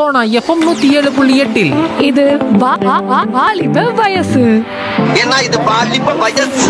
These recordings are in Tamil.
சோனா எஃப்எம் நூத்தி ஏழு புள்ளி எட்டில் இது வா- வா- வா- வாலிப வயசு ஏன்னா இது பாலிப்ப வயசு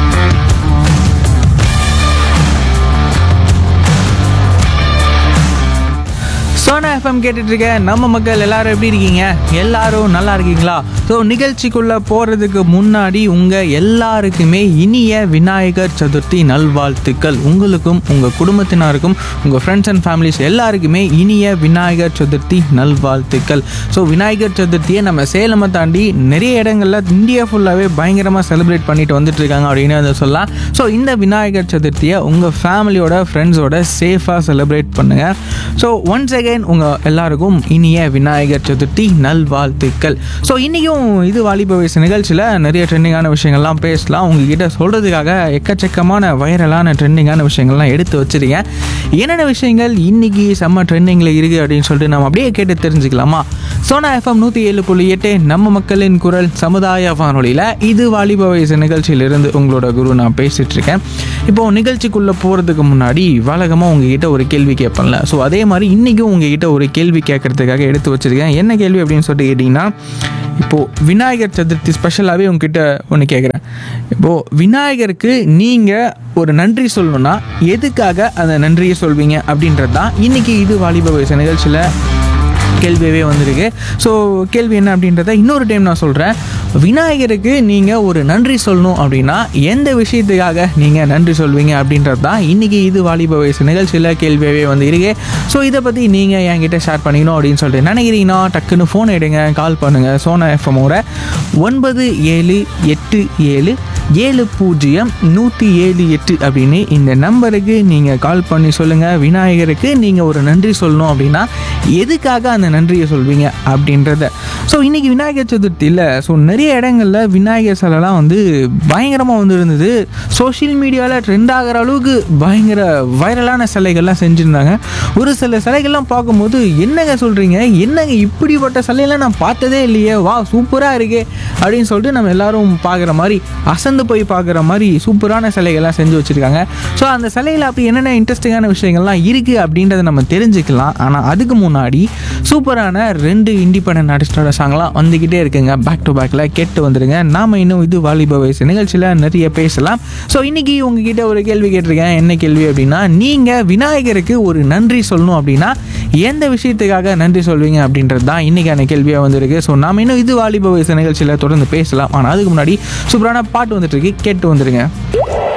சோனா எஃப்எம் கேட்டுட்டு இருக்க நம்ம மக்கள் எல்லாரும் எப்படி இருக்கீங்க எல்லாரும் நல்லா இருக்கீங்களா ஸோ நிகழ்ச்சிக்குள்ள போறதுக்கு முன்னாடி உங்க எல்லாருக்குமே இனிய விநாயகர் சதுர்த்தி நல்வாழ்த்துக்கள் உங்களுக்கும் உங்க குடும்பத்தினருக்கும் உங்க ஃப்ரெண்ட்ஸ் அண்ட் ஃபேமிலிஸ் எல்லாருக்குமே இனிய விநாயகர் சதுர்த்தி நல்வாழ்த்துக்கள் ஸோ விநாயகர் சதுர்த்தியை நம்ம சேலமை தாண்டி நிறைய இடங்கள்ல இந்தியா ஃபுல்லாகவே பயங்கரமாக செலிப்ரேட் பண்ணிட்டு வந்துட்டு இருக்காங்க அப்படின்னு அதை சொல்லலாம் ஸோ இந்த விநாயகர் சதுர்த்தியை உங்கள் ஃபேமிலியோட ஃப்ரெண்ட்ஸோட சேஃபாக செலிப்ரேட் பண்ணுங்கள் ஸோ ஒன்ஸ் அகைன் உங்கள் எல்லாருக்கும் இனிய விநாயகர் சதுர்த்தி நல்வாழ்த்துக்கள் ஸோ இன்றைக்கும் இது வாலிப வயசு நிகழ்ச்சியில் நிறைய ட்ரெண்டிங்கான விஷயங்கள்லாம் பேசலாம் உங்ககிட்ட சொல்கிறதுக்காக எக்கச்சக்கமான வைரலான ட்ரெண்டிங்கான விஷயங்கள்லாம் எடுத்து வச்சிருக்கேன் என்னென்ன விஷயங்கள் இன்னைக்கு செம்ம ட்ரெண்டிங்கில் இருக்குது அப்படின்னு சொல்லிட்டு நம்ம அப்படியே கேட்டு தெரிஞ்சுக்கலாமா சோனா எஃப்எம் நூற்றி ஏழு புள்ளி எட்டு நம்ம மக்களின் குரல் சமுதாய வானொலியில் இது வாலிப வயசு நிகழ்ச்சியிலிருந்து உங்களோட குரு நான் பேசிட்டு இருக்கேன் இப்போ நிகழ்ச்சிக்குள்ளே போகிறதுக்கு முன்னாடி வழக்கமாக உங்ககிட்ட ஒரு கேள்வி கேட்பேன்ல ஸோ அதே மாதிரி இன்றைக்கும் உங்ககிட்ட ஒரு கேள்வி கேட்கறதுக்காக எடுத்து வச்சிருக்கேன் என்ன கேள்வி அப்படின்னு சொல்லிட்டு கேட்டிங்கன்னா இப்போது விநாயகர் சதுர்த்தி ஸ்பெஷலாகவே உங்ககிட்ட ஒன்று கேட்குறேன் இப்போது விநாயகருக்கு நீங்கள் ஒரு நன்றி சொல்லணும்னா எதுக்காக அந்த நன்றியை சொல்வீங்க அப்படின்றது தான் இன்றைக்கி இது வாலிப வயசு நிகழ்ச்சியில் கேள்வியவே வந்திருக்கு ஸோ கேள்வி என்ன அப்படின்றத இன்னொரு டைம் நான் சொல்கிறேன் விநாயகருக்கு நீங்கள் ஒரு நன்றி சொல்லணும் அப்படின்னா எந்த விஷயத்துக்காக நீங்கள் நன்றி சொல்வீங்க அப்படின்றது தான் இன்றைக்கி இது வாலிப வயசு நிகழ்ச்சியில் கேள்வியாகவே வந்து இருக்கு ஸோ இதை பற்றி நீங்கள் என்கிட்ட ஷேர் பண்ணிக்கணும் அப்படின்னு சொல்லிட்டு நினைக்கிறீங்கன்னா டக்குன்னு ஃபோன் எடுங்க கால் பண்ணுங்கள் சோனா எஃப்எம்மோட ஒன்பது ஏழு எட்டு ஏழு ஏழு பூஜ்ஜியம் நூற்றி ஏழு எட்டு அப்படின்னு இந்த நம்பருக்கு நீங்கள் கால் பண்ணி சொல்லுங்கள் விநாயகருக்கு நீங்கள் ஒரு நன்றி சொல்லணும் அப்படின்னா எதுக்காக அந்த நன்றியை சொல்வீங்க அப்படின்றத ஸோ இன்றைக்கி விநாயகர் சதுர்த்தியில் ஸோ நிறைய இடங்களில் விநாயகர் சிலைலாம் வந்து பயங்கரமாக வந்து இருந்தது சோஷியல் மீடியாவில் ட்ரெண்ட் ஆகிற அளவுக்கு பயங்கர வைரலான சிலைகள்லாம் செஞ்சுருந்தாங்க ஒரு சில சிலைகள்லாம் பார்க்கும்போது என்னங்க சொல்கிறீங்க என்னங்க இப்படிப்பட்ட சிலையெல்லாம் நான் பார்த்ததே இல்லையே வா சூப்பராக இருக்கே அப்படின்னு சொல்லிட்டு நம்ம எல்லாரும் பார்க்குற மாதிரி அசந்து போய் பார்க்குற மாதிரி சூப்பரான சிலைகள்லாம் செஞ்சு வச்சுருக்காங்க ஸோ அந்த சிலையில் அப்படி என்னென்ன இன்ட்ரெஸ்டிங்கான விஷயங்கள்லாம் இருக்குது அப்படின்றத நம்ம தெரிஞ்சுக்கலாம் ஆனால் அதுக்கு முன்னாடி சூப்பரான ரெண்டு இண்டிபெண்டன்ட் ஆர்டிஸ்டோட சாங்லாம் வந்துக்கிட்டே இருக்குங்க பேக் டு பேக்கில் கேட்டு வந்துடுங்க நாம் இன்னும் இது வாலிப வயசு நிகழ்ச்சியில் நிறைய பேசலாம் ஸோ இன்றைக்கி உங்ககிட்ட ஒரு கேள்வி கேட்டிருக்கேன் என்ன கேள்வி அப்படின்னா நீங்கள் விநாயகருக்கு ஒரு நன்றி சொல்லணும் அப்படின்னா எந்த விஷயத்துக்காக நன்றி சொல்வீங்க அப்படின்றது தான் இன்றைக்கான கேள்வியாக வந்திருக்கு ஸோ நாம் இன்னும் இது வாலிப வயசு நிகழ்ச்சியில் தொடர்ந்து பேசலாம் ஆனால் அதுக்கு முன்னாடி சூப்பரான பாட்டு வந்துட்டு இருக்கு கேட்டு வந்துடுங்க